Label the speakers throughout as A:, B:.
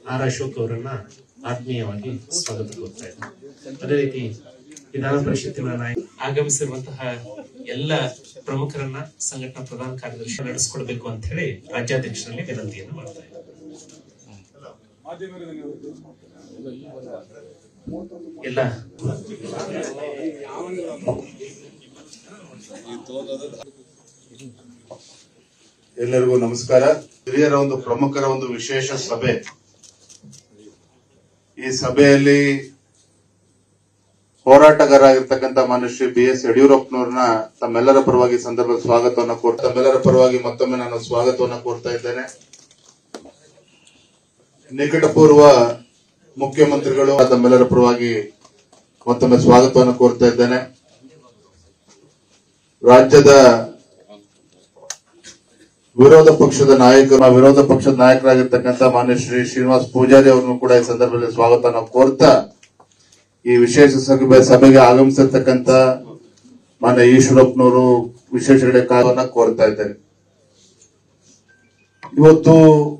A: R Ashok ಅವರನ್ನ ಆತ್ಮೀಯವಾಗಿ ಸ್ವಾಗತ ಕೋರ್ತಾ ಇದ್ದಾರೆ ಅದೇ ರೀತಿ ವಿಧಾನ ಪರಿಷತ್ತಿನ ನಾಯಕ ಆಗಮಿಸಿರುವಂತಹ ಎಲ್ಲ ಪ್ರಮುಖರನ್ನ ಸಂಘಟನಾ ಪ್ರಧಾನ ಕಾರ್ಯದರ್ಶಿ ನಡೆಸಿಕೊಡ್ಬೇಕು ಅಂತ ಹೇಳಿ ರಾಜ್ಯಾಧ್ಯಕ್ಷರಲ್ಲಿ ವಿನಂತಿಯನ್ನು ಮಾಡ್ತಾ ಇದ್ದಾರೆ ಎಲ್ಲ
B: ಎಲ್ಲರಿಗೂ ನಮಸ್ಕಾರ ಹಿರಿಯರ ಒಂದು ಪ್ರಮುಖರ ಒಂದು ವಿಶೇಷ ಸಭೆ ಈ ಸಭೆಯಲ್ಲಿ ಹೋರಾಟಗಾರ ಆಗಿರ್ತಕ್ಕಂಥ ಮಾನ್ಯ ಶ್ರೀ ಬಿ ಎಸ್ ಯಡಿಯೂರಪ್ಪನವ್ರನ್ನ ತಮ್ಮೆಲ್ಲರ ಪರವಾಗಿ ಈ ಸಂದರ್ಭದಲ್ಲಿ ಸ್ವಾಗತವನ್ನ ಕೋರ್ತಾ ತಮ್ಮೆಲ್ಲರ ಪರವಾಗಿ ಮತ್ತೊಮ್ಮೆ ನಾನು ಸ್ವಾಗತವನ್ನ ಕೋರ್ತಾ ಇದ್ದೇನೆ ನಿಕಟಪೂರ್ವ ಮುಖ್ಯಮಂತ್ರಿಗಳು ತಮ್ಮೆಲ್ಲರ ಪರವಾಗಿ ಮತ್ತೊಮ್ಮೆ ಸ್ವಾಗತವನ್ನು ಕೋರ್ತಾ ಇದ್ದೇನೆ ರಾಜ್ಯದ ವಿರೋಧ ಪಕ್ಷದ ನಾಯಕರು ಆ ವಿರೋಧ ಪಕ್ಷದ ನಾಯಕರಾಗಿರ್ತಕ್ಕಂಥ ಮಾನ್ಯ ಶ್ರೀ ಶ್ರೀನಿವಾಸ್ ಪೂಜಾರಿ ಅವರನ್ನು ಕೂಡ ಈ ಸಂದರ್ಭದಲ್ಲಿ ಸ್ವಾಗತನ ಕೋರ್ತಾ ಈ ವಿಶೇಷ ಸಭೆ ಸಭೆಗೆ ಆಗಮಿಸಿರ್ತಕ್ಕಂಥ ಮಾನ್ಯ ಈಶ್ವರಪ್ಪನವರು ವಿಶೇಷ ಕಾಲವನ್ನ ಕೋರ್ತಾ ಇದ್ದೇನೆ ಇವತ್ತು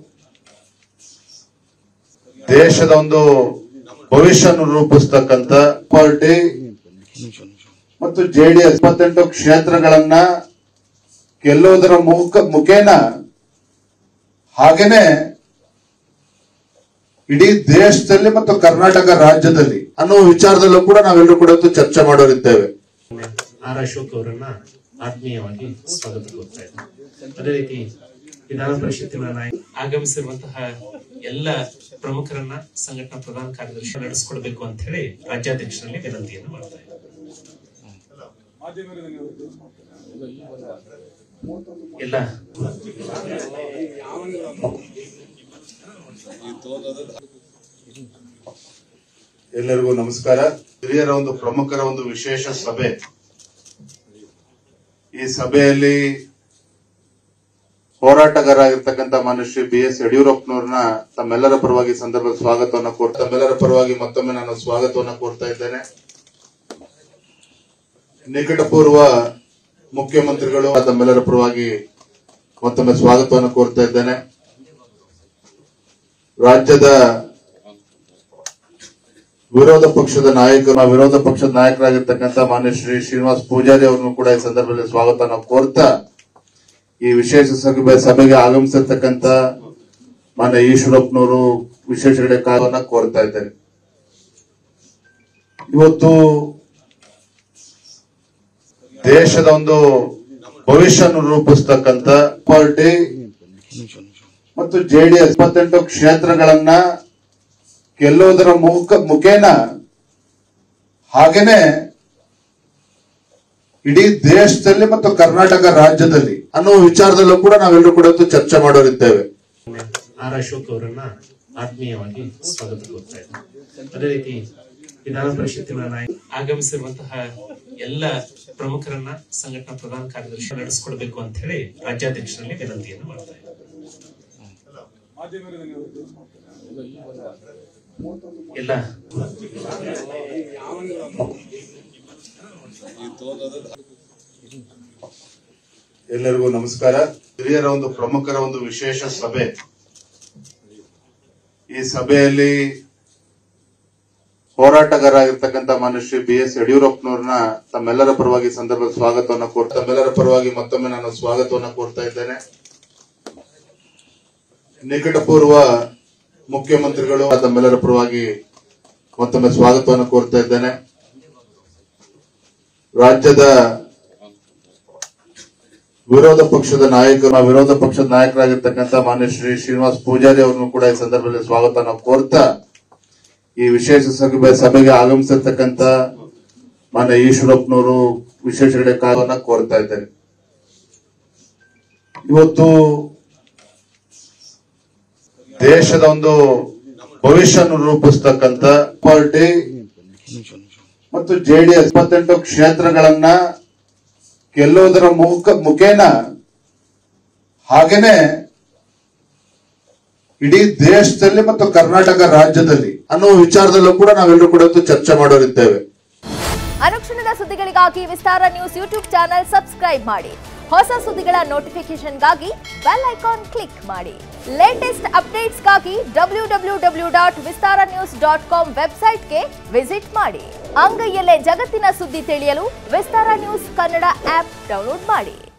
B: ದೇಶದ ಒಂದು ಭವಿಷ್ಯವನ್ನು ರೂಪಿಸ್ತಕ್ಕಂಥ ಪಾರ್ಟಿ ಮತ್ತು ಜೆಡಿಎಸ್ ಇಪ್ಪತ್ತೆಂಟು ಕ್ಷೇತ್ರಗಳನ್ನ ಗೆಲ್ಲುವುದರ ಮುಖ ಮುಖೇನ ಹಾಗೇನೆ ಇಡೀ ದೇಶದಲ್ಲಿ ಮತ್ತು ಕರ್ನಾಟಕ ರಾಜ್ಯದಲ್ಲಿ ಅನ್ನುವ ವಿಚಾರದಲ್ಲೂ ಕೂಡ ನಾವೆಲ್ಲರೂ ಕೂಡ ಇವತ್ತು ಚರ್ಚೆ ಮಾಡೋರಿದ್ದೇವೆ
A: ಆರ್ ಅಶೋಕ್ ಅವರನ್ನ ಆತ್ಮೀಯವಾಗಿ ಸ್ವಾಗತ ಕೋರ್ತಾ ಇದ್ದಾರೆ ಅದೇ ರೀತಿ ವಿಧಾನ ಪರಿಷತ್ತಿನ ನಾಯಕ ಆಗಮಿಸಿರುವಂತಹ ಎಲ್ಲ ಪ್ರಮುಖರನ್ನ ಸಂಘಟನಾ ಪ್ರಧಾನ ಕಾರ್ಯದರ್ಶಿ ನಡೆಸಿಕೊಡ್ಬೇಕು ಅಂತ ಹೇಳಿ ರಾಜ್ಯಾಧ್ಯಕ್ಷರಲ್ಲಿ ವಿನಂತಿಯನ್ನು ಮಾಡ್ತಾ ಇದ್ದಾರೆ ಎಲ್ಲ
B: ಎಲ್ಲರಿಗೂ ನಮಸ್ಕಾರ ಹಿರಿಯರ ಒಂದು ಪ್ರಮುಖರ ಒಂದು ವಿಶೇಷ ಸಭೆ ಈ ಸಭೆಯಲ್ಲಿ ಹೋರಾಟಗಾರ ಆಗಿರ್ತಕ್ಕಂಥ ಮಾನ್ಯ ಶ್ರೀ ಬಿ ಎಸ್ ಯಡಿಯೂರಪ್ಪನವ್ರನ್ನ ತಮ್ಮೆಲ್ಲರ ಪರವಾಗಿ ಈ ಸಂದರ್ಭದಲ್ಲಿ ಸ್ವಾಗತವನ್ನ ಕೋರ್ತಾ ತಮ್ಮೆಲ್ಲರ ಪರವಾಗಿ ಮತ್ತೊಮ್ಮೆ ನಾನು ಸ್ವಾಗತವನ್ನ ಕೋರ್ತಾ ಇದ್ದೇನೆ ನಿಕಟಪೂರ್ವ ಮುಖ್ಯಮಂತ್ರಿಗಳು ತಮ್ಮೆಲ್ಲರ ಪರವಾಗಿ ಮತ್ತೊಮ್ಮೆ ಸ್ವಾಗತವನ್ನು ಕೋರ್ತಾ ಇದ್ದೇನೆ ರಾಜ್ಯದ ವಿರೋಧ ಪಕ್ಷದ ನಾಯಕರು ಆ ವಿರೋಧ ಪಕ್ಷದ ನಾಯಕರಾಗಿರ್ತಕ್ಕಂಥ ಮಾನ್ಯ ಶ್ರೀ ಶ್ರೀನಿವಾಸ್ ಪೂಜಾರಿ ಅವರನ್ನು ಕೂಡ ಈ ಸಂದರ್ಭದಲ್ಲಿ ಸ್ವಾಗತನ ಕೋರ್ತಾ ಈ ವಿಶೇಷ ಸಭೆ ಸಭೆಗೆ ಆಗಮಿಸಿರ್ತಕ್ಕಂಥ ಮಾನ್ಯ ಈಶ್ವರಪ್ಪನವರು ವಿಶೇಷ ಕಾಲವನ್ನ ಕೋರ್ತಾ ಇದ್ದೇನೆ ಇವತ್ತು ದೇಶದ ಒಂದು ಭವಿಷ್ಯವನ್ನು ರೂಪಿಸ್ತಕ್ಕಂಥ ಪಾರ್ಟಿ ಮತ್ತು ಜೆಡಿಎಸ್ ಇಪ್ಪತ್ತೆಂಟು ಕ್ಷೇತ್ರಗಳನ್ನ ಗೆಲ್ಲುವುದರ ಮುಖ ಮುಖೇನ ಹಾಗೇನೆ ಇಡೀ ದೇಶದಲ್ಲಿ ಮತ್ತು ಕರ್ನಾಟಕ ರಾಜ್ಯದಲ್ಲಿ ಅನ್ನುವ ವಿಚಾರದಲ್ಲೂ ಕೂಡ ನಾವೆಲ್ಲರೂ ಕೂಡ ಇವತ್ತು ಚರ್ಚೆ ಮಾಡೋರಿದ್ದೇವೆ
A: ಆರ್ ಅಶೋಕ್ ಅವರನ್ನ ಆತ್ಮೀಯವಾಗಿ ಸ್ವಾಗತ ಕೋರ್ತಾ ಇದ್ದಾರೆ ಅದೇ ರೀತಿ ವಿಧಾನ ಪರಿಷತ್ತಿನ ನಾಯಕ ಆಗಮಿಸಿರುವಂತಹ ಎಲ್ಲ ಪ್ರಮುಖರನ್ನ ಸಂಘಟನಾ ಪ್ರಧಾನ ಕಾರ್ಯದರ್ಶಿ ನಡೆಸಿಕೊಡ್ಬೇಕು ಅಂತ ಹೇಳಿ ರಾಜ್ಯಾಧ್ಯಕ್ಷರಲ್ಲಿ ವಿನಂತಿಯನ್ನು ಮಾಡ್ತಾ ಇದ್ದಾರೆ ಎಲ್ಲ
B: ಎಲ್ಲರಿಗೂ ನಮಸ್ಕಾರ ಹಿರಿಯರ ಒಂದು ಪ್ರಮುಖರ ಒಂದು ವಿಶೇಷ ಸಭೆ ಈ ಸಭೆಯಲ್ಲಿ ಹೋರಾಟಗಾರ ಆಗಿರ್ತಕ್ಕಂಥ ಮಾನ್ಯ ಶ್ರೀ ಬಿ ಎಸ್ ಯಡಿಯೂರಪ್ಪನವ್ರನ್ನ ತಮ್ಮೆಲ್ಲರ ಪರವಾಗಿ ಈ ಸಂದರ್ಭದಲ್ಲಿ ಸ್ವಾಗತವನ್ನ ಕೋರ್ತಾ ತಮ್ಮೆಲ್ಲರ ಪರವಾಗಿ ಮತ್ತೊಮ್ಮೆ ನಾನು ಸ್ವಾಗತವನ್ನ ಕೋರ್ತಾ ಇದ್ದೇನೆ ನಿಕಟಪೂರ್ವ ಮುಖ್ಯಮಂತ್ರಿಗಳು ತಮ್ಮೆಲ್ಲರ ಪರವಾಗಿ ಮತ್ತೊಮ್ಮೆ ಸ್ವಾಗತವನ್ನು ಕೋರ್ತಾ ಇದ್ದೇನೆ ರಾಜ್ಯದ ವಿರೋಧ ಪಕ್ಷದ ನಾಯಕರು ಆ ವಿರೋಧ ಪಕ್ಷದ ನಾಯಕರಾಗಿರ್ತಕ್ಕಂಥ ಮಾನ್ಯ ಶ್ರೀ ಶ್ರೀನಿವಾಸ್ ಪೂಜಾರಿ ಅವರನ್ನು ಕೂಡ ಈ ಸಂದರ್ಭದಲ್ಲಿ ಸ್ವಾಗತನ ಕೋರ್ತಾ ಈ ವಿಶೇಷ ಸಭೆ ಸಭೆಗೆ ಆಗಮಿಸಿರ್ತಕ್ಕಂಥ ಮಾನ್ಯ ಈಶ್ವರಪ್ಪನವರು ವಿಶೇಷ ಕಾಲವನ್ನ ಕೋರ್ತಾ ಇದ್ದೇನೆ ಇವತ್ತು ದೇಶದ ಒಂದು ಭವಿಷ್ಯವನ್ನು ರೂಪಿಸ್ತಕ್ಕಂಥ ಪಾರ್ಟಿ ಮತ್ತು ಜೆಡಿಎಸ್ ಇಪ್ಪತ್ತೆಂಟು ಕ್ಷೇತ್ರಗಳನ್ನ ಗೆಲ್ಲುವುದರ ಮುಖ ಮುಖೇನ ಹಾಗೇನೆ ಇಡೀ ದೇಶದಲ್ಲಿ ಮತ್ತು ಕರ್ನಾಟಕ ರಾಜ್ಯದಲ್ಲಿ ಅನ್ನುವ ವಿಚಾರದಲ್ಲೂ ಕೂಡ ನಾವೆಲ್ಲರೂ ಕೂಡ ಇವತ್ತು ಚರ್ಚೆ ಮಾಡೋರಿದ್ದೇವೆ
C: ಅನುಕ್ಷಣದ ಸುದ್ದಿಗಳಿಗಾಗಿ Vistara news YouTube channel subscribe ಮಾಡಿ ಹೊಸ ಸುದ್ದಿಗಳ ನೋಟಿಫಿಕೇಶನ್ಗಾಗಿ ಬೆಲ್ ಐಕಾನ್ ಕ್ಲಿಕ್ ಮಾಡಿ ಲೇಟೆಸ್ಟ್ ಅಪ್ಡೇಟ್ಸ್ಗಾಗಿ W W W dot Vistara news dot com ವೆಬ್ಸೈಟ್ಗೆ ವಿಸಿಟ್ ಮಾಡಿ ಅಂಗೈಯಲ್ಲೇ ಜಗತ್ತಿನ ಸುದ್ದಿ ತಿಳಿಯಲು Vistara news Kannada app download ಮಾಡಿ